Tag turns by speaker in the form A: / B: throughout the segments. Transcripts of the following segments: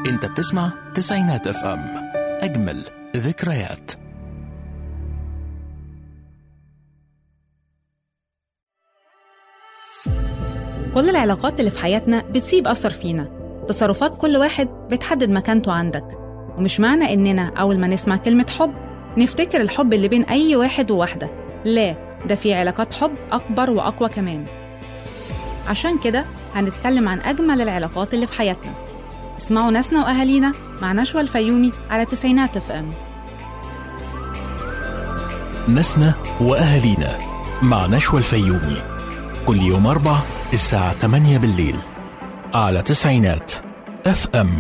A: انت بتسمع تسعينات اف ام اجمل ذكريات
B: كل العلاقات اللي في حياتنا بتسيب أثر فينا تصرفات كل واحد بتحدد مكانته عندك ومش معنى إننا أول ما نسمع كلمة حب نفتكر الحب اللي بين أي واحد وواحدة لا ده في علاقات حب أكبر وأقوى كمان عشان كده هنتكلم عن أجمل العلاقات اللي في حياتنا اسمعوا ناسنا وأهالينا مع نشوى الفيومي على تسعينات اف ام
A: ناسنا واهالينا مع نشوى الفيومي كل يوم اربع الساعه 8 بالليل على تسعينات اف ام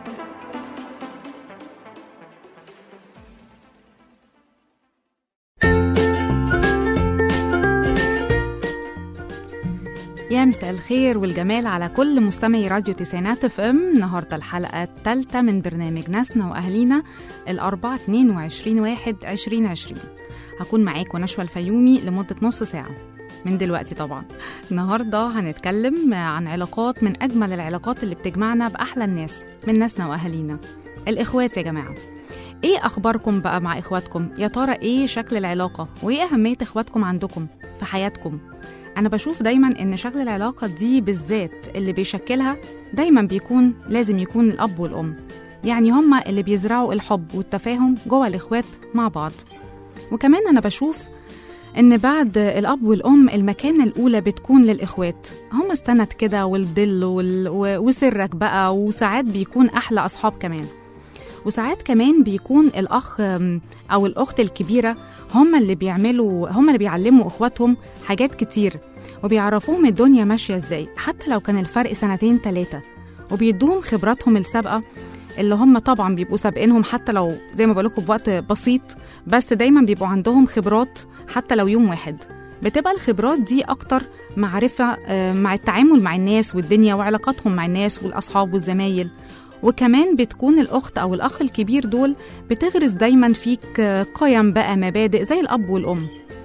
B: يا مساء الخير والجمال على كل مستمعي راديو تسعينات اف ام النهارده الحلقه الثالثه من برنامج ناسنا واهالينا الاربعاء 22 واحد 2020 هكون معاكم نشوى الفيومي لمده نص ساعه من دلوقتي طبعا النهارده هنتكلم عن علاقات من اجمل العلاقات اللي بتجمعنا باحلى الناس من ناسنا واهالينا الاخوات يا جماعه ايه اخباركم بقى مع اخواتكم يا ترى ايه شكل العلاقه وايه اهميه اخواتكم عندكم في حياتكم أنا بشوف دايما إن شكل العلاقة دي بالذات اللي بيشكلها دايما بيكون لازم يكون الأب والأم يعني هما اللي بيزرعوا الحب والتفاهم جوه الإخوات مع بعض وكمان أنا بشوف إن بعد الأب والأم المكانة الأولى بتكون للإخوات هما السند كده والظل وال... و- وسرك بقى وساعات بيكون أحلى أصحاب كمان وساعات كمان بيكون الأخ أم، أو الأخت الكبيرة هم اللي بيعملوا هم اللي بيعلموا إخواتهم حاجات كتير وبيعرفوهم الدنيا ماشية إزاي حتى لو كان الفرق سنتين تلاتة وبيدوهم خبراتهم السابقة اللي هم طبعا بيبقوا سابقينهم حتى لو زي ما بقولكم بوقت بسيط بس دايما بيبقوا عندهم خبرات حتى لو يوم واحد بتبقى الخبرات دي أكتر معرفة آه، مع التعامل مع الناس والدنيا وعلاقاتهم مع الناس والأصحاب والزمايل وكمان بتكون الأخت أو الأخ الكبير دول بتغرس دايما فيك آه، قيم بقى مبادئ زي الأب والأم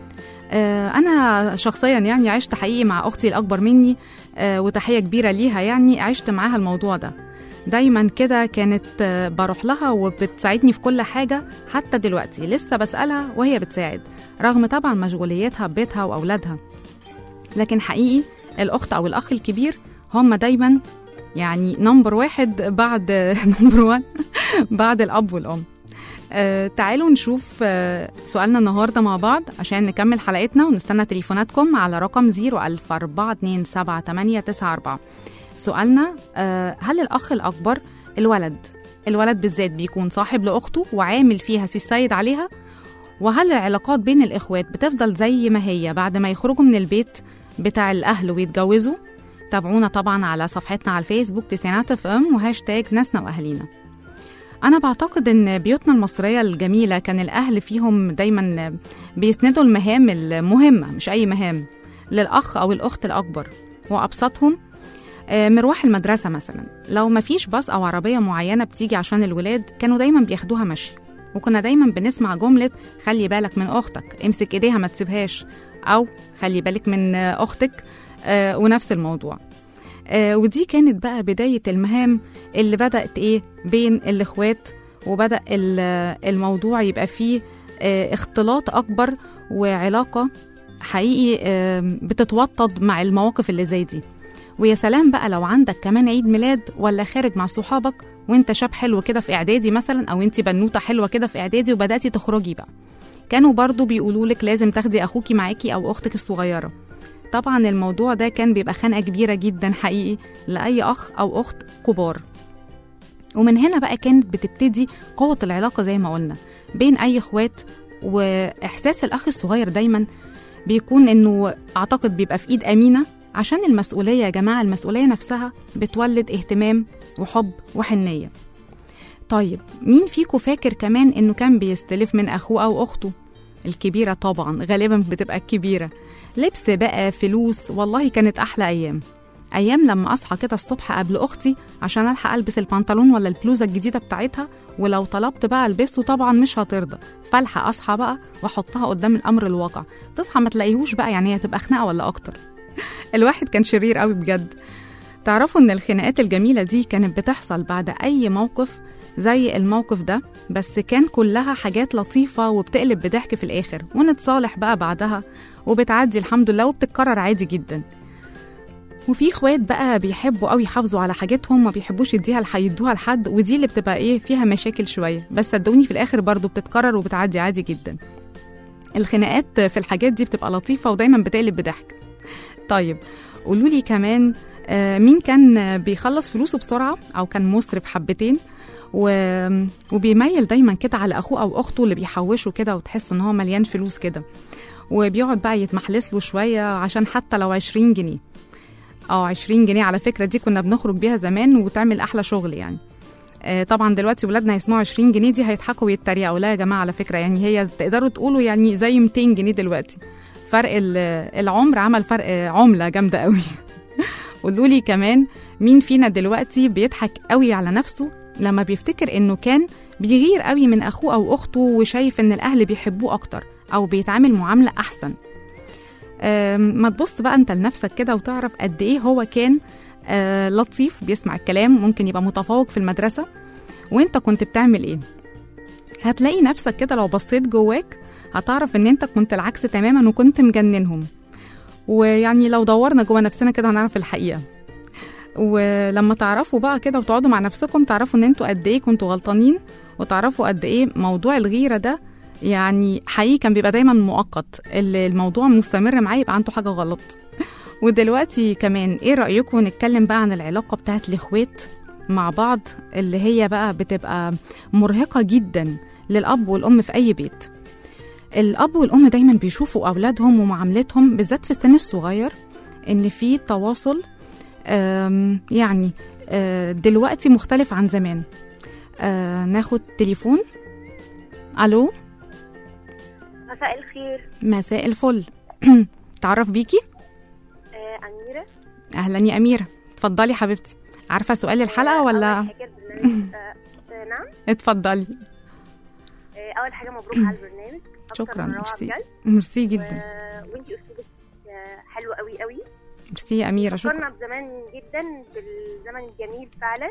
B: آه، أنا شخصيا يعني عشت حقيقي مع أختي الأكبر مني آه، وتحية كبيرة ليها يعني عشت معاها الموضوع ده دايما كده كانت آه، بروح لها وبتساعدني في كل حاجة حتى دلوقتي لسه بسألها وهي بتساعد رغم طبعا مشغوليتها ببيتها وأولادها لكن حقيقي الأخت أو الأخ الكبير هم دايما يعني نمبر واحد بعد نمبر وان بعد الأب والأم آه تعالوا نشوف آه سؤالنا النهارده مع بعض عشان نكمل حلقتنا ونستنى تليفوناتكم على رقم 014278994 سؤالنا آه هل الأخ الأكبر الولد الولد بالذات بيكون صاحب لأخته وعامل فيها سي السيد عليها وهل العلاقات بين الإخوات بتفضل زي ما هي بعد ما يخرجوا من البيت بتاع الأهل ويتجوزوا تابعونا طبعا على صفحتنا على الفيسبوك تسعينات اف ام وهاشتاج ناسنا واهالينا انا بعتقد ان بيوتنا المصريه الجميله كان الاهل فيهم دايما بيسندوا المهام المهمه مش اي مهام للاخ او الاخت الاكبر وابسطهم آه، مروح المدرسه مثلا لو ما فيش باص او عربيه معينه بتيجي عشان الولاد كانوا دايما بياخدوها مشي وكنا دايما بنسمع جمله خلي بالك من اختك امسك ايديها ما تسيبهاش او خلي بالك من آه، اختك آه، ونفس الموضوع آه، ودي كانت بقى بداية المهام اللي بدأت إيه بين الإخوات وبدأ ال- الموضوع يبقى فيه آه، اختلاط أكبر وعلاقة حقيقي آه، بتتوطد مع المواقف اللي زي دي ويا سلام بقى لو عندك كمان عيد ميلاد ولا خارج مع صحابك وانت شاب حلو كده في اعدادي مثلا او انت بنوته حلوه كده في اعدادي وبداتي تخرجي بقى كانوا برضو بيقولوا لك لازم تاخدي اخوكي معاكي او اختك الصغيره طبعا الموضوع ده كان بيبقى خنقه كبيره جدا حقيقي لاي اخ او اخت كبار ومن هنا بقى كانت بتبتدي قوه العلاقه زي ما قلنا بين اي اخوات واحساس الاخ الصغير دايما بيكون انه اعتقد بيبقى في ايد امينه عشان المسؤوليه يا جماعه المسؤوليه نفسها بتولد اهتمام وحب وحنيه طيب مين فيكم فاكر كمان انه كان بيستلف من اخوه او اخته الكبيره طبعا غالبا بتبقى الكبيره لبس بقى فلوس والله كانت احلى ايام ايام لما اصحى كده الصبح قبل اختي عشان الحق البس البنطلون ولا البلوزه الجديده بتاعتها ولو طلبت بقى البسه طبعا مش هترضى فالحق اصحى بقى واحطها قدام الامر الواقع تصحى ما تلاقيهوش بقى يعني هي تبقى خناقه ولا اكتر الواحد كان شرير قوي بجد تعرفوا ان الخناقات الجميلة دي كانت بتحصل بعد اي موقف زي الموقف ده بس كان كلها حاجات لطيفة وبتقلب بضحك في الآخر ونتصالح بقى بعدها وبتعدي الحمد لله وبتتكرر عادي جدا وفي اخوات بقى بيحبوا قوي يحافظوا على حاجتهم ما بيحبوش يديها لح- يدوها لحد ودي اللي بتبقى ايه فيها مشاكل شويه بس صدقوني في الاخر برضو بتتكرر وبتعدي عادي جدا الخناقات في الحاجات دي بتبقى لطيفه ودايما بتقلب بضحك طيب قولوا لي كمان آه، مين كان بيخلص فلوسه بسرعه او كان مسرف حبتين و... وبيميل دايما كده على اخوه او اخته اللي بيحوشوا كده وتحس ان هو مليان فلوس كده وبيقعد بقى يتمحلس له شويه عشان حتى لو 20 جنيه اه 20 جنيه على فكره دي كنا بنخرج بيها زمان وتعمل احلى شغل يعني آه، طبعا دلوقتي ولادنا يسمعوا 20 جنيه دي هيضحكوا ويتريقوا لا يا جماعه على فكره يعني هي تقدروا تقولوا يعني زي 200 جنيه دلوقتي فرق ال- العمر عمل فرق عمله جامده قوي قولوا لي كمان مين فينا دلوقتي بيضحك قوي على نفسه لما بيفتكر انه كان بيغير قوي من اخوه او اخته وشايف ان الاهل بيحبوه اكتر او بيتعامل معامله احسن آم، ما تبص بقى انت لنفسك كده وتعرف قد ايه هو كان آه، لطيف بيسمع الكلام ممكن يبقى متفوق في المدرسه وانت كنت بتعمل ايه هتلاقي نفسك كده لو بصيت جواك هتعرف ان انت كنت العكس تماما وكنت مجننهم ويعني لو دورنا جوا نفسنا كده هنعرف الحقيقه ولما تعرفوا بقى كده وتقعدوا مع نفسكم تعرفوا ان انتوا قد ايه كنتوا غلطانين وتعرفوا قد ايه موضوع الغيره ده يعني حقيقي كان بيبقى دايما مؤقت اللي الموضوع مستمر معاه يبقى عنده حاجه غلط ودلوقتي كمان ايه رايكم نتكلم بقى عن العلاقه بتاعت الاخوات مع بعض اللي هي بقى بتبقى مرهقه جدا للاب والام في اي بيت الاب والام دايما بيشوفوا اولادهم ومعاملتهم بالذات في السن الصغير ان في تواصل آم، يعني آه، دلوقتي مختلف عن زمان آه، ناخد تليفون الو
C: مساء الخير
B: مساء الفل تعرف بيكي
C: آه أميرة
B: اهلا يا اميره اتفضلي حبيبتي عارفه سؤال الحلقه
C: آه،
B: ولا
C: أول حاجة البرنامج آه آه نعم
B: اتفضلي
C: آه أول حاجة مبروك على البرنامج أكتر
B: شكرا
C: من روعة
B: ميرسي
C: بجد.
B: ميرسي
C: و...
B: جدا
C: وانتي أسلوبك آه حلو قوي قوي
B: ميرسي يا اميره شكرا
C: فكرنا بزمان جدا بالزمن الجميل فعلا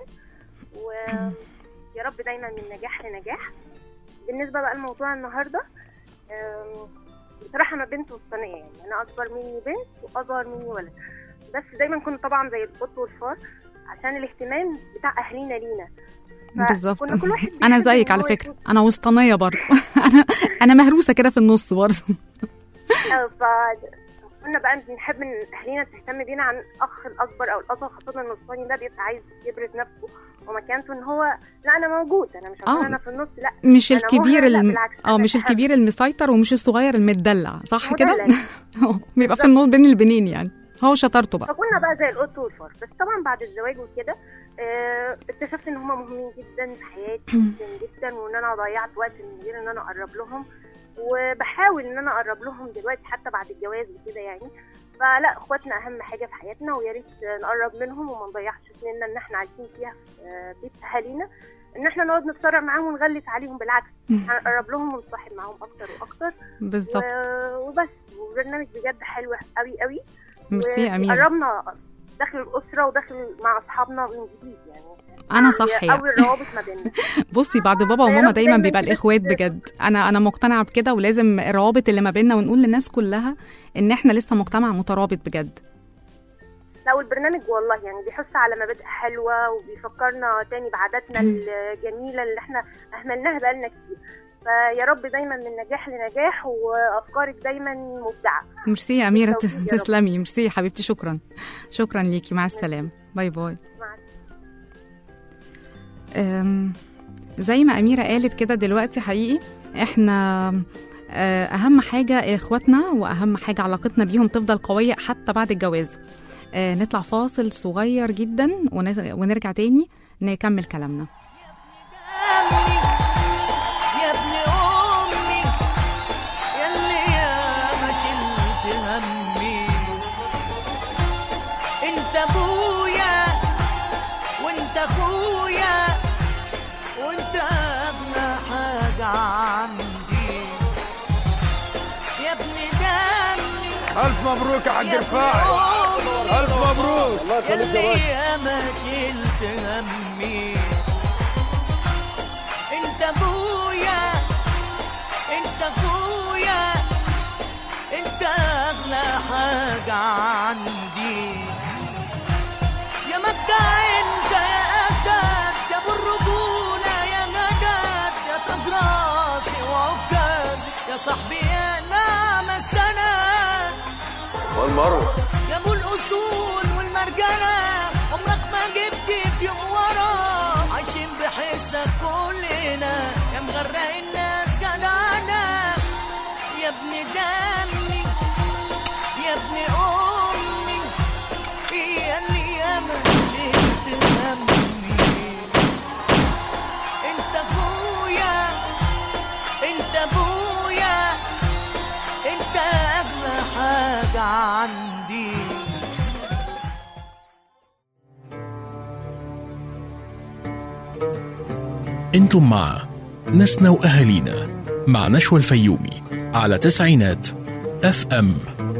C: ويا رب دايما من نجاح لنجاح بالنسبة بقى لموضوع النهاردة آم، بصراحة أنا بنت وسطانية يعني أنا أكبر مني بنت وأصغر مني ولد بس دايما كنت طبعا زي القط والفار عشان الاهتمام بتاع أهلينا لينا ف-
B: بالظبط
C: كنا كل واحد
B: انا
C: بيحب
B: زيك
C: إن
B: على
C: هو
B: فكره
C: يشوف-
B: انا وسطانيه برضه انا انا مهروسه كده في النص برضه
C: آه، ف كنا بقى بنحب ان اهالينا تهتم بينا عن الاخ الاكبر او الاصغر خاصه ان الوسطاني ده بيبقى عايز يبرز نفسه ومكانته ان هو لا انا موجود انا مش عشان
B: آه.
C: انا في النص لا
B: مش
C: أنا
B: الكبير
C: مهمل، لا
B: الم...
C: بالعكس،
B: اه
C: أنا
B: مش
C: أهم.
B: الكبير المسيطر ومش الصغير المدلع صح كده
C: مدلل.
B: اه بيبقى في النص بين البنين يعني هو شطارته بقى
C: فكنا بقى زي القط والفار بس طبعا بعد الزواج وكده آه، اكتشفت ان هما مهمين جدا في حياتي جدا جدا وان انا ضيعت وقت من غير ان انا اقرب لهم وبحاول ان انا اقرب لهم دلوقتي حتى بعد الجواز وكده يعني فلا اخواتنا اهم حاجه في حياتنا ويا ريت نقرب منهم وما نضيعش سننا ان احنا عايشين فيها في آه، بيت اهالينا ان احنا نقعد نتصارع معاهم ونغلس عليهم بالعكس هنقرب لهم ونصاحب معاهم اكتر واكتر
B: بالظبط
C: و- وبس وبرنامج بجد حلو قوي قوي
B: ميرسي يا اميره
C: قربنا داخل الاسره وداخل مع اصحابنا من جديد يعني
B: انا صح يعني
C: قوي الروابط ما بيننا
B: بصي بعد بابا وماما دايما بيبقى الاخوات بجد انا انا مقتنعه بكده ولازم الروابط اللي ما بيننا ونقول للناس كلها ان احنا لسه مجتمع مترابط بجد
C: لا والبرنامج والله يعني بيحث على مبادئ حلوه وبيفكرنا تاني بعاداتنا الجميله اللي احنا اهملناها بقالنا كتير فيا رب دايما من نجاح لنجاح وافكارك دايما مبدعه
B: ميرسي يا اميره
C: بالتوفيق يا رب.
B: تسلمي ميرسي يا حبيبتي شكرا شكرا ليكي مع السلامه باي باي
C: مع
B: أم، زي ما أميرة قالت كده دلوقتي حقيقي احنا آه، أهم حاجة إخواتنا وأهم حاجة علاقتنا بيهم تفضل قوية حتى بعد الجواز آه، نطلع فاصل صغير جدا ونر- ونرجع تاني نكمل كلامنا
D: أمي يا ابن أمي ياللي ياما شلت همي انت ابويا وانت اخويا وانت اغلى حاجة عندي يا ابن دمي
E: ألف مبروك يا حق
D: يا ابن
E: الفاعل
D: أمي
E: الف مبروك الله
D: يلي يا ما شلت همي انت ابويا انت اخويا انت اغلى حاجة عندي يا مبدأ انت يا اسد يا ابو الرجولة يا مدد يا تاج راسي وعكازي يا صاحبي يا نعم السند
E: والمروه
D: يا ابو الاصول والمرجله عمرك ما جبت في يوم ورا عايشين بحسك كلنا يا مغرق الناس جدعنا يا ابن دمي يا ابن امي يا اللي يا ما شلت همي انت اخويا انت ابويا انت اغلى حاجة عندي
A: انتم مع ناسنا واهالينا مع نشوى الفيومي على تسعينات اف ام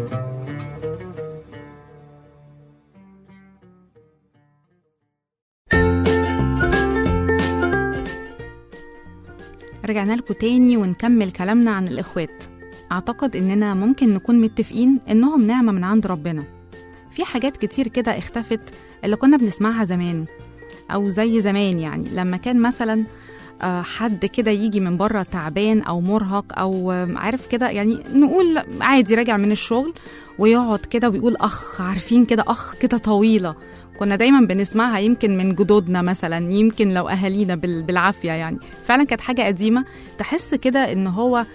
B: رجعنا لكم تاني ونكمل كلامنا عن الإخوات أعتقد إننا ممكن نكون متفقين إنهم نعمة من عند ربنا في حاجات كتير كده اختفت اللي كنا بنسمعها زمان أو زي زمان يعني لما كان مثلا آه، حد كده يجي من بره تعبان أو مرهق أو آه، عارف كده يعني نقول عادي راجع من الشغل ويقعد كده ويقول أخ عارفين كده أخ كده طويلة كنا دايما بنسمعها يمكن من جدودنا مثلا يمكن لو أهالينا بال- بالعافية يعني فعلا كانت حاجة قديمة تحس كده إن هو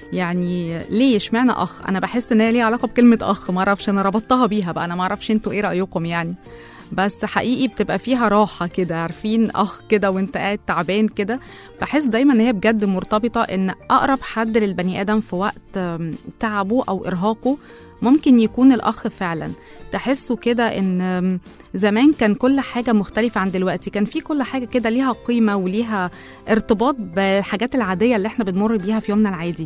B: يعني ليه اشمعنى اخ انا بحس ان هي ليها علاقه بكلمه اخ ما اعرفش انا ربطتها بيها بقى انا ما اعرفش انتوا ايه رايكم يعني بس حقيقي بتبقى فيها راحه كده عارفين اخ كده وانت قاعد تعبان كده بحس دايما ان هي بجد مرتبطه ان اقرب حد للبني ادم في وقت آم، تعبه او ارهاقه ممكن يكون الاخ فعلا تحسوا كده ان آم، زمان كان كل حاجه مختلفه عن دلوقتي كان في كل حاجه كده ليها قيمه وليها ارتباط بالحاجات العاديه اللي احنا بنمر بيها في يومنا العادي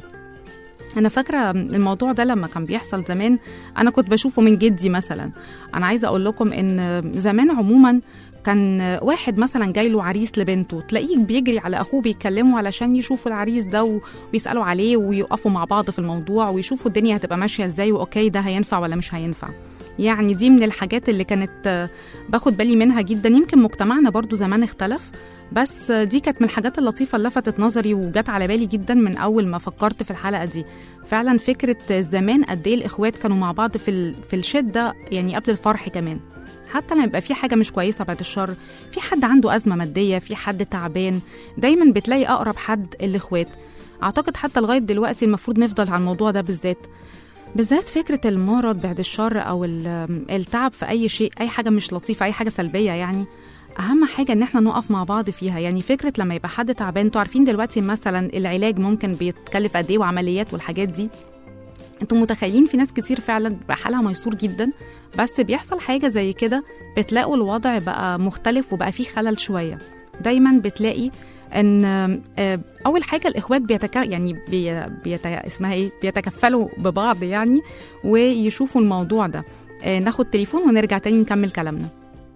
B: انا فاكره الموضوع ده لما كان بيحصل زمان انا كنت بشوفه من جدي مثلا انا عايزه اقول لكم ان زمان عموما كان واحد مثلا جاي له عريس لبنته تلاقيه بيجري على اخوه بيتكلموا علشان يشوفوا العريس ده و- ويسالوا عليه ويقفوا مع بعض في الموضوع ويشوفوا الدنيا هتبقى ماشيه ازاي واوكي ده هينفع ولا مش هينفع يعني دي من الحاجات اللي كانت آه، باخد بالي منها جدا يمكن مجتمعنا برضو زمان اختلف بس آه، دي كانت من الحاجات اللطيفة اللي لفتت نظري وجت على بالي جدا من أول ما فكرت في الحلقة دي فعلا فكرة زمان قد إيه الإخوات كانوا مع بعض في, ال- في الشدة يعني قبل الفرح كمان حتى لما يبقى في حاجة مش كويسة بعد الشر في حد عنده أزمة مادية في حد تعبان دايما بتلاقي أقرب حد الإخوات أعتقد حتى لغاية دلوقتي المفروض نفضل على الموضوع ده بالذات بالذات فكرة المرض بعد الشر أو ال- التعب في أي شيء أي حاجة مش لطيفة أي حاجة سلبية يعني أهم حاجة إن إحنا نقف مع بعض فيها يعني فكرة لما يبقى حد تعبان انتوا عارفين دلوقتي مثلا العلاج ممكن بيتكلف قد إيه وعمليات والحاجات دي انتوا متخيلين في ناس كتير فعلا بيبقى حالها ميسور جدا بس بيحصل حاجة زي كده بتلاقوا الوضع بقى مختلف وبقى فيه خلل شوية دايما بتلاقي ان آه، اول حاجه الاخوات بيتك يعني بي... بيت... اسمها ايه بيتكفلوا ببعض يعني ويشوفوا الموضوع ده آه، ناخد تليفون ونرجع تاني نكمل كلامنا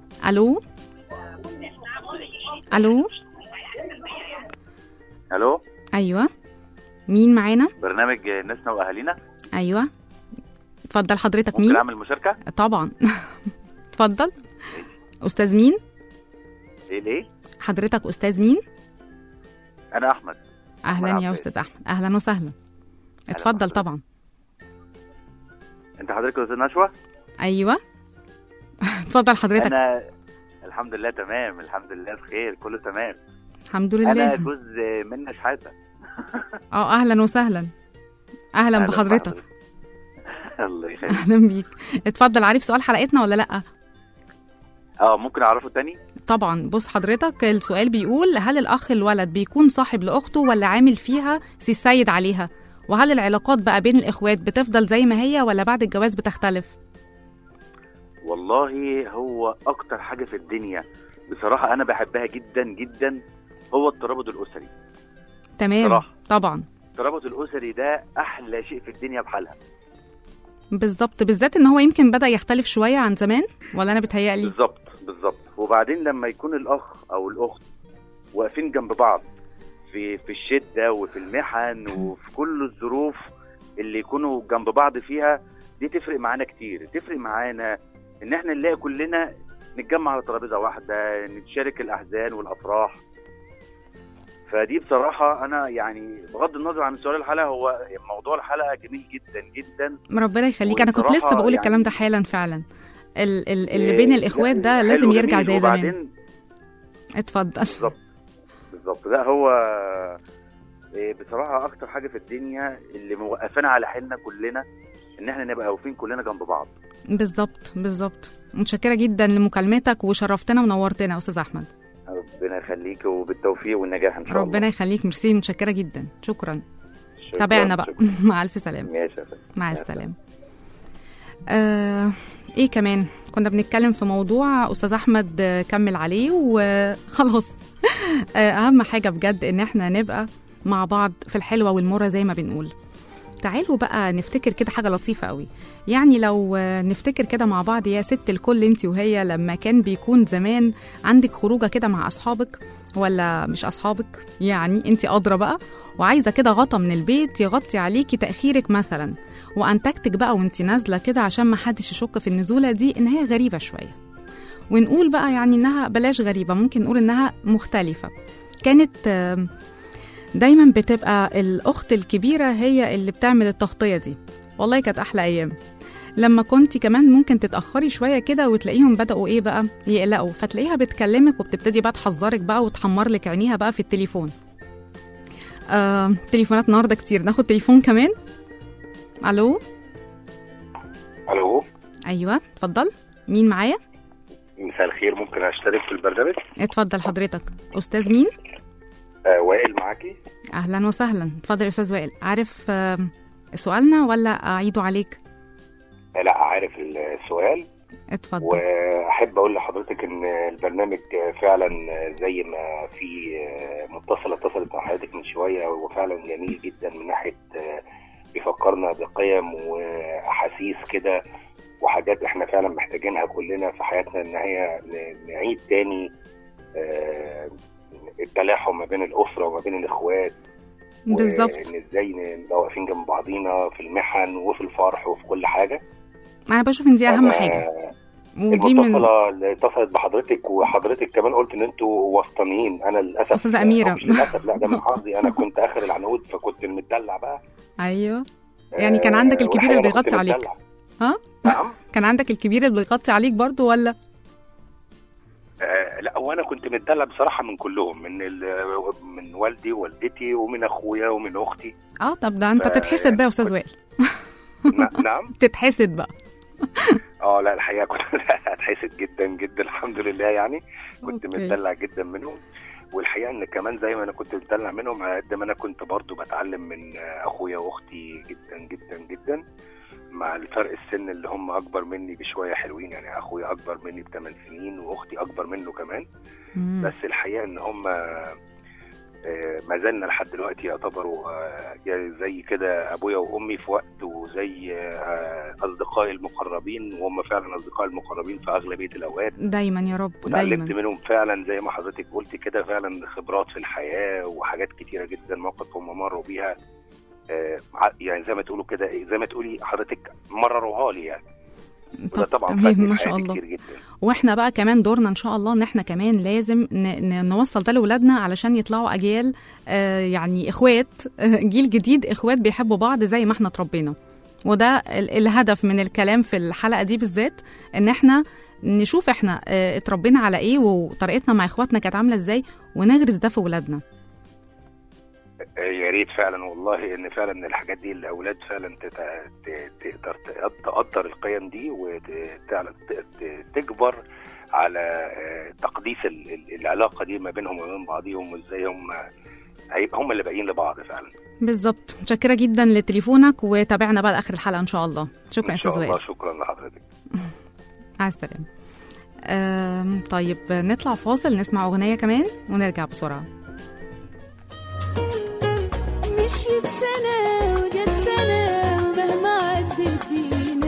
B: الو الو
F: الو
B: ايوه مين معانا
F: برنامج ناسنا واهالينا
B: ايوه اتفضل حضرتك
F: ممكن
B: مين
F: اعمل مشاركه
B: طبعا اتفضل استاذ مين
F: ايه ليه
B: حضرتك استاذ مين
F: انا احمد
B: اهلا يا
F: عباس.
B: استاذ احمد اهلا وسهلا اتفضل
F: بحضرتك.
B: طبعا
F: انت حضرتك يا استاذ نشوى
B: ايوه اتفضل حضرتك
F: انا الحمد لله تمام الحمد لله بخير كله تمام
B: الحمد
F: انا
B: لله
F: جزء من شحاته
B: اه اهلا وسهلا اهلا بحضرتك
F: الله يخليك
B: اهلا بيك اتفضل عارف سؤال حلقتنا ولا لا
F: اه ممكن اعرفه تاني
B: طبعا بص حضرتك السؤال بيقول هل الاخ الولد بيكون صاحب لاخته ولا عامل فيها سي السيد عليها وهل العلاقات بقى بين الاخوات بتفضل زي ما هي ولا بعد الجواز بتختلف
F: والله هو اكتر حاجه في الدنيا بصراحه انا بحبها جدا جدا هو الترابط الاسري
B: تمام
F: صراحة.
B: طبعا
F: الترابط الاسري ده احلى شيء في الدنيا بحالها
B: بالظبط بالذات ان هو يمكن بدا يختلف شويه عن زمان ولا انا بتهيألي
F: بالظبط بالظبط وبعدين لما يكون الاخ او الاخت واقفين جنب بعض في في الشده وفي المحن وفي كل الظروف اللي يكونوا جنب بعض فيها دي تفرق معانا كتير تفرق معانا ان احنا نلاقي كلنا نتجمع على ترابيزه واحده نتشارك الاحزان والافراح فدي بصراحه انا يعني بغض النظر عن سؤال الحلقه هو موضوع الحلقه جميل جدا جدا
B: ربنا يخليك انا كنت لسه
F: والصراحة
B: بقول الكلام ده
F: يعني-
B: حالا فعلا ال- ال- اللي بين
F: إيه،
B: الاخوات
F: لا،
B: ده
F: حلو
B: لازم يرجع
F: جميل.
B: زي زمان
F: وبعدين
B: اتفضل
F: بالظبط بالظبط لا هو إيه، بصراحه اكتر حاجه في الدنيا اللي موقفانا على حيلنا كلنا ان احنا نبقى واقفين كلنا جنب بعض
B: بالظبط بالظبط متشكره جدا لمكالمتك وشرفتنا ونورتنا يا استاذ احمد
F: ربنا يخليك وبالتوفيق والنجاح ان شاء الله
B: ربنا يخليك ميرسي متشكره جدا شكرا
F: شكراً،
B: تابعنا بقى
F: شكراً.
B: مع الف سلامه
F: ماشي يا فندم.
B: مع السلامه آه ايه كمان كنا بنتكلم في موضوع استاذ احمد آه، كمل عليه وخلاص آه، اهم حاجه بجد ان احنا نبقى مع بعض في الحلوه والمره زي ما بنقول تعالوا بقى نفتكر كده حاجه لطيفه قوي يعني لو آه، نفتكر كده مع بعض يا ست الكل انت وهي لما كان بيكون زمان عندك خروجه كده مع اصحابك ولا مش اصحابك يعني انت ادرى بقى وعايزه كده غطا من البيت يغطي عليكي تاخيرك مثلا وانتجتك بقى وانت نازله كده عشان ما حدش يشك في النزوله دي ان هي غريبه شويه ونقول بقى يعني انها بلاش غريبه ممكن نقول انها مختلفه كانت آم، دايما بتبقى الاخت الكبيره هي اللي بتعمل التغطيه دي والله كانت احلى ايام لما كنت كمان ممكن تتاخري شويه كده وتلاقيهم بداوا ايه بقى يقلقوا فتلاقيها بتكلمك وبتبتدي بقى تحذرك بقى وتحمر لك عينيها بقى في التليفون آه، تليفونات النهارده كتير ناخد تليفون كمان الو
E: الو
B: ايوه اتفضل مين معايا
E: مساء الخير ممكن اشترك في البرنامج
B: اتفضل حضرتك استاذ مين
E: آه وائل معاكي
B: اهلا وسهلا اتفضل يا استاذ وائل عارف آم، سؤالنا ولا اعيده عليك
E: آه لا عارف السؤال
B: اتفضل
E: واحب اقول لحضرتك ان البرنامج فعلا زي ما في متصله اتصلت مع حضرتك من شويه هو فعلا جميل جدا من ناحيه بيفكرنا بقيم واحاسيس كده وحاجات احنا فعلا محتاجينها كلنا في حياتنا ان هي ن- نعيد تاني آه، التلاحم ما بين الاسره وما بين الاخوات
B: بالظبط
E: وان ازاي نبقى واقفين جنب بعضينا في المحن وفي الفرح وفي كل حاجه
B: انا بشوف ان دي اهم
E: أنا-
B: حاجه ودي من
E: المتصلة اللي اتصلت بحضرتك وحضرتك كمان قلت ان انتوا وسطانيين انا للاسف
B: أستاذة أميرة.
E: أو مش للاسف لا ده من حظي انا كنت اخر العنقود فكنت المدلع بقى
B: ايوه يعني كان عندك
E: آه،
B: الكبير
E: والحقيقة
B: اللي
E: أنا كنت
B: بيغطي عليك.
E: متدلع.
B: ها
E: نعم
B: كان عندك الكبير اللي بيغطي عليك برضو ولا
E: آه لا وانا كنت متدلع بصراحه من كلهم من ال- من والدي ووالدتي ومن اخويا ومن اختي
B: اه طب ده انت
E: ف-
B: تتحسد بقى يا استاذ وائل
E: ن- نعم
B: تتحسد بقى
E: اه لا الحقيقه كنت هتحسد جدا جدا الحمد لله يعني كنت
B: أوكي.
E: متدلع جدا منهم والحقيقه ان كمان زي ما انا كنت متدلع منهم على قد ما انا كنت برضو بتعلم من اخويا واختي جدا جدا جدا مع الفرق السن اللي هم اكبر مني بشويه حلوين يعني اخويا اكبر مني بثمان سنين واختي اكبر منه كمان
B: مم.
E: بس الحقيقه ان هم آه، ما زلنا لحد دلوقتي يعتبروا آه، يعني زي كده ابويا وامي في وقت وزي آه، اصدقائي المقربين وهم فعلا اصدقائي المقربين في اغلبيه الاوقات
B: دايما يا رب
E: وتعلمت
B: دايما
E: منهم فعلا زي ما حضرتك قلت كده فعلا خبرات في الحياه وحاجات كتيره جدا موقف هم مروا بيها آه، ع- يعني زي ما تقولوا كده زي ما تقولي حضرتك مرروها لي يعني وده
B: طب
E: طبعا
B: تمام
E: فادني
B: ما
E: في
B: شاء
E: حياتي
B: الله
E: كتير جدا
B: واحنا بقى كمان دورنا ان شاء الله ان احنا كمان لازم ن- ن- نوصل ده لاولادنا علشان يطلعوا اجيال آه يعني اخوات آه جيل جديد اخوات بيحبوا بعض زي ما احنا اتربينا وده ال- الهدف من الكلام في الحلقه دي بالذات ان احنا نشوف احنا آه اتربينا على ايه وطريقتنا مع اخواتنا كانت عامله ازاي ونغرس ده في ولادنا
E: يا ريت فعلا والله ان فعلا من الحاجات دي الاولاد فعلا تت- ت- تقدر تق- تقدر القيم دي وتجبر على آه، تقديس ال- ال- العلاقه دي ما بينهم وبين بعضهم وازاي هم هيبقى هم اللي باقيين لبعض فعلا
B: بالظبط متشكره جدا لتليفونك وتابعنا بقى لاخر الحلقه ان شاء الله شكرا يا
E: ان شاء
B: استاذ
E: الله
B: وائل
E: شكرا لحضرتك
B: مع السلامه آم، طيب نطلع فاصل نسمع اغنيه كمان ونرجع بسرعه
G: مشيت سنة وجت سنة ومهما عدت بينا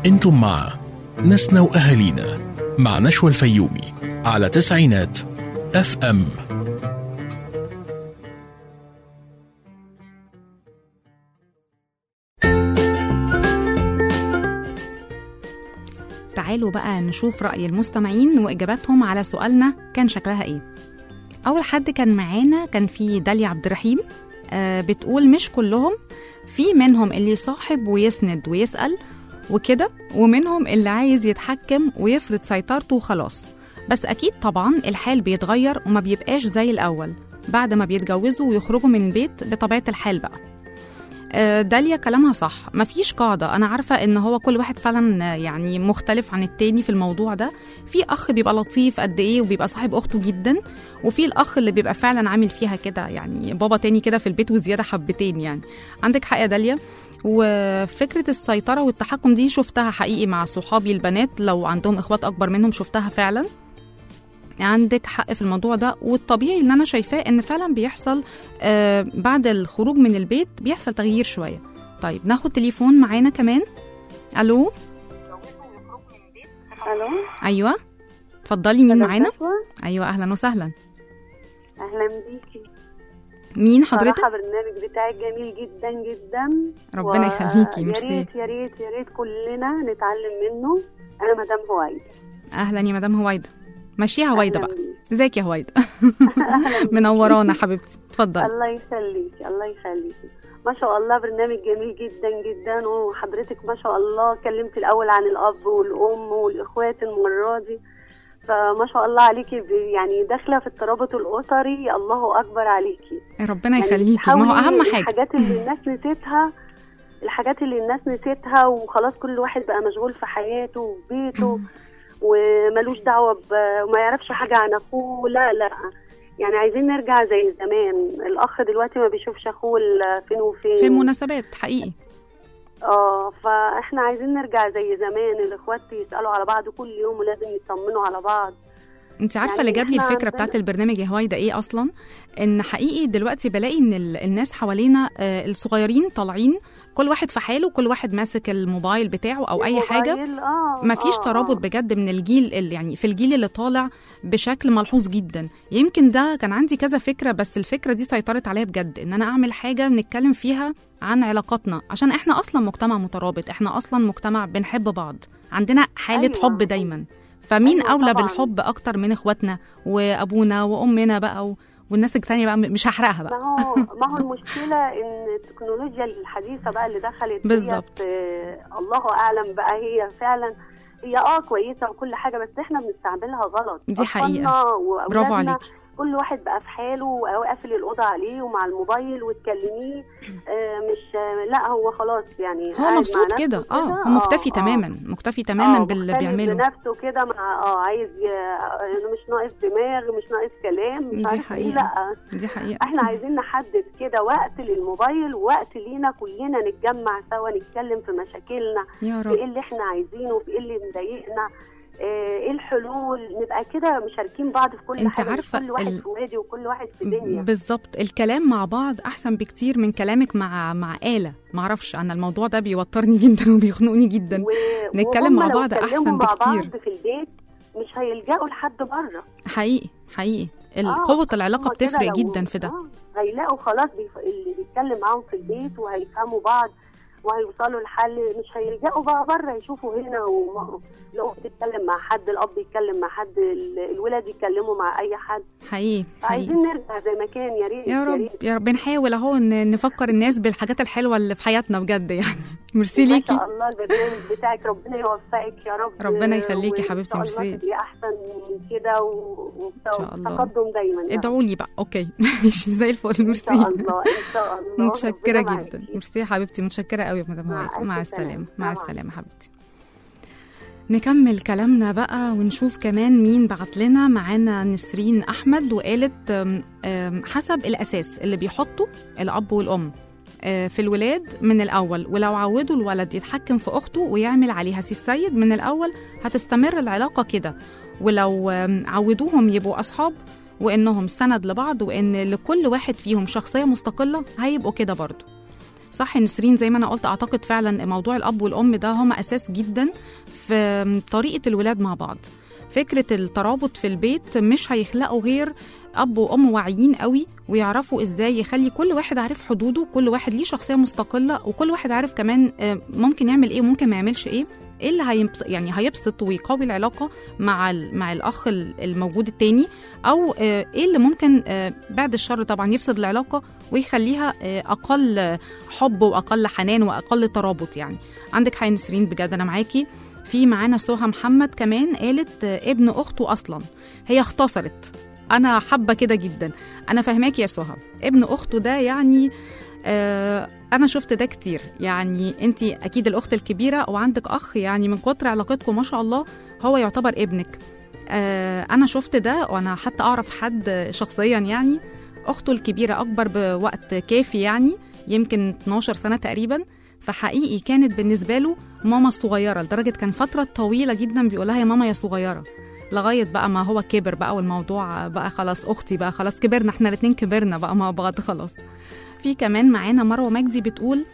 A: انتم مع ناسنا واهالينا مع نشوى الفيومي على تسعينات اف ام
B: تعالوا بقى نشوف رأي المستمعين وإجاباتهم على سؤالنا كان شكلها إيه أول حد كان معانا كان في داليا عبد الرحيم آه بتقول مش كلهم في منهم اللي يصاحب ويسند ويسأل وكده ومنهم اللي عايز يتحكم ويفرض سيطرته وخلاص بس أكيد طبعا الحال بيتغير وما بيبقاش زي الأول بعد ما بيتجوزوا ويخرجوا من البيت بطبيعة الحال بقى آه، داليا كلامها صح مفيش قاعدة أنا عارفة إن هو كل واحد فعلا آه، يعني مختلف عن التاني في الموضوع ده في أخ بيبقى لطيف قد إيه وبيبقى صاحب أخته جدا وفي الأخ اللي بيبقى فعلا عامل فيها كده يعني بابا تاني كده في البيت وزيادة حبتين يعني عندك حق يا داليا وفكرة السيطرة والتحكم دي شفتها حقيقي مع صحابي البنات لو عندهم إخوات أكبر منهم شفتها فعلا عندك حق في الموضوع ده والطبيعي اللي انا شايفاه ان فعلا بيحصل آه بعد الخروج من البيت بيحصل تغيير شويه طيب ناخد تليفون معانا كمان الو
G: الو
B: ايوه اتفضلي مين
G: ألو،
B: معانا
G: نشوى؟
B: ايوه اهلا وسهلا
G: اهلا بيكي
B: مين حضرتك
G: صراحه برنامج بتاعك جميل جدا جدا
B: ربنا
G: و-
B: يخليكي،
G: يا
B: ميرسي.
G: ريت يا ريت يا ريت كلنا نتعلم منه انا مدام هوايد
B: اهلا يا مدام هويدا ماشيها هويدا
G: أهلاً
B: بقى
G: بيك.
B: ازيك يا هويدا
G: أهلاً بيك.
B: منورانا حبيبتي اتفضلي
G: الله يخليكي الله يخليكي ما شاء الله برنامج جميل جدا جدا وحضرتك ما شاء الله كلمت الاول عن الاب والام والاخوات المره دي فما شاء الله عليكي ب- يعني داخله في الترابط الاسري الله اكبر عليكي
B: ربنا
G: يعني
B: يخليكي ما هو
G: حاولي
B: اهم حاجه
G: الحاجات اللي الناس نسيتها الحاجات اللي الناس نسيتها وخلاص كل واحد بقى مشغول في حياته وفي بيته وملوش دعوة ب- وما يعرفش حاجة عن أخوه لا لا يعني عايزين نرجع زي زمان الأخ دلوقتي ما بيشوفش أخوه إلا فين وفين
B: في مناسبات حقيقي
G: اه فاحنا عايزين نرجع زي زمان الاخوات يسألوا على بعض كل يوم ولازم يطمنوا على بعض
B: انت عارفه
G: يعني
B: اللي جاب لي
G: إحنا
B: الفكره
G: عندنا-
B: بتاعت البرنامج يا هوايدا ايه اصلا ان حقيقي دلوقتي بلاقي ان ال- الناس حوالينا آه، الصغيرين طالعين كل واحد في حاله كل واحد ماسك الموبايل بتاعه او اي حاجه
G: الموبايل، اه
B: مفيش
G: آه،
B: ترابط
G: آه.
B: بجد من الجيل ال- يعني في الجيل اللي طالع بشكل ملحوظ جدا يمكن ده كان عندي كذا فكره بس الفكره دي سيطرت عليا بجد ان انا اعمل حاجه نتكلم فيها عن علاقاتنا عشان احنا اصلا مجتمع مترابط احنا اصلا مجتمع بنحب بعض عندنا حاله
G: أيوة.
B: حب دايما فمين
G: أيوة
B: اولى
G: طبعاً.
B: بالحب اكتر من اخواتنا وابونا وامنا بقى و... والناس التانية بقى مش هحرقها
G: ما
B: بقى
G: هو ما هو المشكله ان التكنولوجيا الحديثه بقى اللي دخلت ديت،
B: بالظبط.
G: آه، الله اعلم بقى هي فعلا هي اه كويسه وكل حاجه بس احنا بنستعملها غلط
B: دي حقيقة.
G: أطفالنا وأولادنا
B: برافو عليكي
G: كل واحد بقى في حاله وقافل الاوضه عليه ومع الموبايل وتكلميه آه مش آه لا هو خلاص يعني
B: هو
G: قاعد مع
B: مبسوط
G: نفسه
B: كده اه
G: كده.
B: هو مكتفي
G: آه.
B: تماما مكتفي تماما
G: آه،
B: باللي
G: مختلف
B: بيعمله
G: بنفسه كده مع اه عايز ي... آه، مش ناقص دماغ مش ناقص كلام مش
B: دي
G: عارف ايه
B: حقيقة.
G: لا
B: دي حقيقه
G: احنا عايزين نحدد كده وقت للموبايل ووقت لينا كلنا نتجمع سوا نتكلم في مشاكلنا
B: يا
G: في
B: رب
G: ايه اللي احنا عايزينه في ايه اللي مضايقنا آه، ايه الحلول نبقى كده مشاركين بعض في كل
B: انت
G: حاجه مش
B: عارفة
G: كل واحد
B: ال-
G: في وادي وكل واحد في دنيا
B: بالظبط الكلام مع بعض احسن بكتير من كلامك مع مع آلة معرفش انا الموضوع ده بيوترني جدا وبيخنقني جدا
G: و...
B: نتكلم
G: وهم
B: مع
G: لو
B: بعض
G: اتكلموا
B: أحسن
G: مع
B: بكتير.
G: بعض في البيت مش هيلجأوا لحد بره
B: حقيقي حقيقي ال-
G: آه،
B: قوة العلاقة
G: هما كده
B: بتفرق
G: لو-
B: جدا في ده
G: آه، هيلاقوا خلاص بيف... اللي بيتكلم معاهم في البيت وهيفهموا بعض وهيوصلوا لحل مش هيلجأوا بقى بره يشوفوا هنا وما... لو بتتكلم مع حد الاب يتكلم مع حد ال- الولاد يتكلموا مع اي حد
B: حقيقي حقيقي
G: عايزين نرجع زي ما كان يا ريت
B: يا رب
G: ريت.
B: يا رب بنحاول اهو ن- نفكر الناس بالحاجات الحلوة اللي في حياتنا بجد يعني ميرسي
G: ما
B: ليكي
G: شاء الله البرنامج بتاعك ربنا يوفقك يا رب
B: ربنا يخليكي
G: وإن
B: حبيبتي،
G: شاء الله
B: ميرسي.
G: تبقي احسن من كده و-
B: إن شاء الله.
G: وتقدم دايما يا رب.
B: ادعوا لي بقى اوكي ماشي زي الفل
G: ان
B: ميرسي
G: شاء الله ان شاء الله
B: متشكرة
G: ربنا معاكي.
B: جدا ميرسي يا حبيبتي متشكرة قوي يا مدام
G: مع
B: هوايد
G: ألف
B: مع
G: سلامة.
B: السلامة مع
G: طبعاً.
B: السلامة حبيبتي نكمل كلامنا بقى ونشوف كمان مين بعت لنا معانا نسرين أحمد وقالت أم، أم، حسب الأساس اللي بيحطه الأب والأم آه، في الولاد من الأول ولو عودوا الولد يتحكم في أخته ويعمل عليها سي السيد من الأول هتستمر العلاقة كده ولو آم، عودوهم يبقوا أصحاب وإنهم سند لبعض وإن لكل واحد فيهم شخصية مستقلة هيبقوا كده برضو صح نسرين زي ما انا قلت اعتقد فعلا موضوع الاب والام ده هما اساس جدا في طريقه الولاد مع بعض فكره الترابط في البيت مش هيخلقوا غير اب وام واعيين قوي ويعرفوا ازاي يخلي كل واحد عارف حدوده كل واحد ليه شخصيه مستقله وكل واحد عارف كمان آه، ممكن يعمل ايه وممكن ما يعملش ايه ايه اللي هيبس يعني هيبسط ويقوي العلاقه مع ال- مع الاخ ال- الموجود التاني او آه، ايه اللي ممكن آه، بعد الشر طبعا يفسد العلاقه ويخليها آه، اقل آه، حب واقل حنان واقل ترابط يعني عندك حي نسرين بجد انا معاكي في معانا سهى محمد كمان قالت آه، ابن اخته اصلا هي اختصرت انا حابه كده جدا انا فاهماكي يا سهى ابن اخته ده يعني آه انا شفت ده كتير يعني انت اكيد الاخت الكبيره وعندك اخ يعني من كتر علاقتكم ما شاء الله هو يعتبر ابنك آه انا شفت ده وانا حتى اعرف حد شخصيا يعني اخته الكبيره اكبر بوقت كافي يعني يمكن 12 سنه تقريبا فحقيقي كانت بالنسبه له ماما الصغيره لدرجه كان فتره طويله جدا بيقولها يا ماما يا صغيره لغايه بقى ما هو كبر بقى والموضوع بقى خلاص اختي بقى خلاص كبرنا احنا الاتنين كبرنا بقى مع بعض خلاص في كمان معانا مروه مجدي بتقول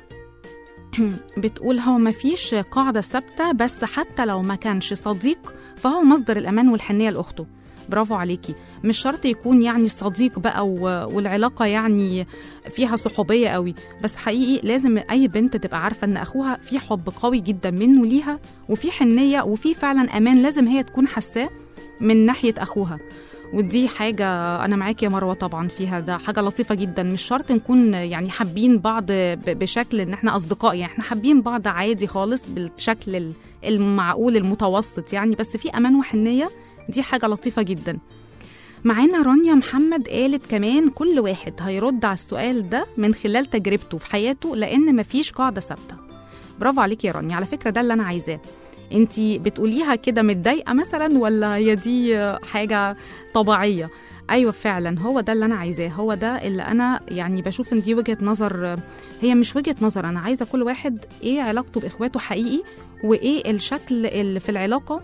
B: بتقول هو ما فيش قاعدة ثابتة بس حتى لو ما كانش صديق فهو مصدر الأمان والحنية لأخته برافو عليكي مش شرط يكون يعني صديق بقى و- والعلاقة يعني فيها صحوبية قوي بس حقيقي لازم أي بنت تبقى عارفة إن أخوها في حب قوي جدا منه ليها وفي حنية وفي فعلا أمان لازم هي تكون حاساه من ناحية أخوها ودي حاجة أنا معاكي يا مروة طبعا فيها ده حاجة لطيفة جدا مش شرط نكون يعني حابين بعض ب- بشكل إن إحنا أصدقاء يعني إحنا حابين بعض عادي خالص بالشكل ال- المعقول المتوسط يعني بس في أمان وحنية دي حاجة لطيفة جدا معانا رانيا محمد قالت كمان كل واحد هيرد على السؤال ده من خلال تجربته في حياته لأن مفيش قاعدة ثابتة برافو عليكي يا رانيا على فكرة ده اللي أنا عايزاه انتي بتقوليها كده متضايقة مثلا ولا هي دي حاجة طبيعية ايوه فعلا هو ده اللي انا عايزاه هو ده اللي انا يعني بشوف ان دي وجهه نظر هي مش وجهه نظر انا عايزه كل واحد ايه علاقته باخواته حقيقي وايه الشكل اللي في العلاقه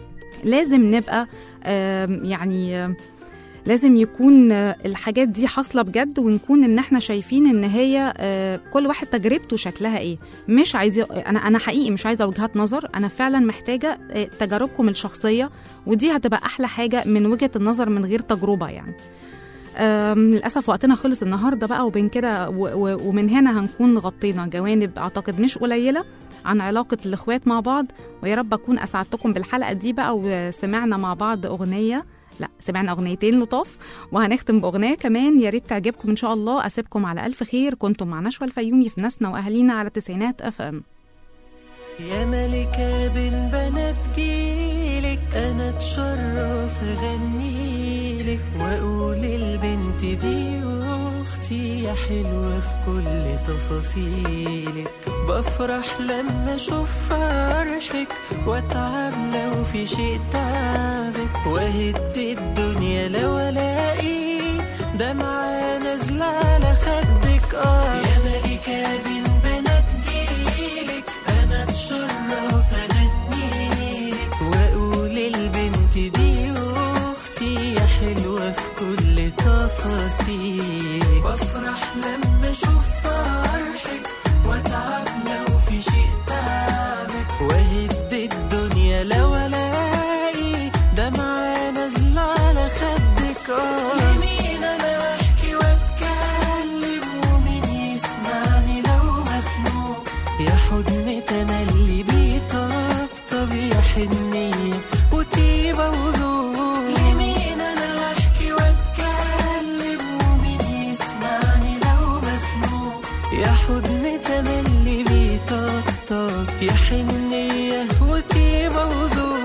B: لازم نبقى آم، يعني آم، لازم يكون آه، الحاجات دي حاصله بجد ونكون ان احنا شايفين ان هي آه، كل واحد تجربته شكلها ايه مش عايزه انا انا حقيقي مش عايزه وجهات نظر انا فعلا محتاجه آه، تجاربكم الشخصيه ودي هتبقى احلى حاجه من وجهه النظر من غير تجربه يعني أم، للاسف وقتنا خلص النهارده بقى وبين كده و- و- ومن هنا هنكون غطينا جوانب اعتقد مش قليله عن علاقة الإخوات مع بعض ويا رب أكون أسعدتكم بالحلقة دي بقى وسمعنا مع بعض أغنية لا سمعنا أغنيتين لطاف وهنختم بأغنية كمان يا ريت تعجبكم إن شاء الله أسيبكم على ألف خير كنتم مع نشوى الفيومي في ناسنا وأهالينا على تسعينات أف أم
D: يا ملكة بين بنات جيلك أنا أتشرف أغنيلك وأقول البنت دي أختي يا حلوة في كل تفاصيلك بفرح لما أشوف فرحك وأتعب لو في شيء تعبك وأهد الدنيا لو ألاقي دمعة نازلة على خدك آه يا ملكة بين بنات جيلك أنا أتشرف أغنيلك وأقول البنت دي أختي يا حلوة في كل تفاصيلك بفرح لما أشوف فرحك وأتعب لو في شيء تعبك وأهد الدنيا لو ألاقي دمعة نازلة على خدك آه لمين أنا أحكي وأتكلم ومين يسمعني لو مخنوق يا حضن تملي بيطبطب يا حنية وطيبة وذوق لمين أنا أحكي وأتكلم ومين يسمعني لو مخنوق يا حضن تملي بيطبطب يا حنية وطيبة وذوق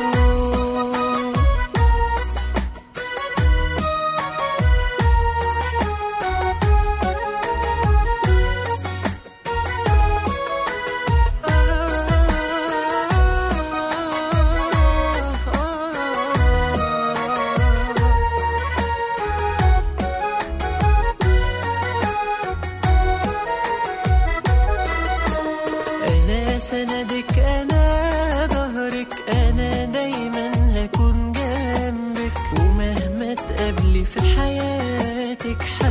D: أنا سندك أنا ظهرك أنا دايما هكون جنبك ومهما تقابلي في حياتك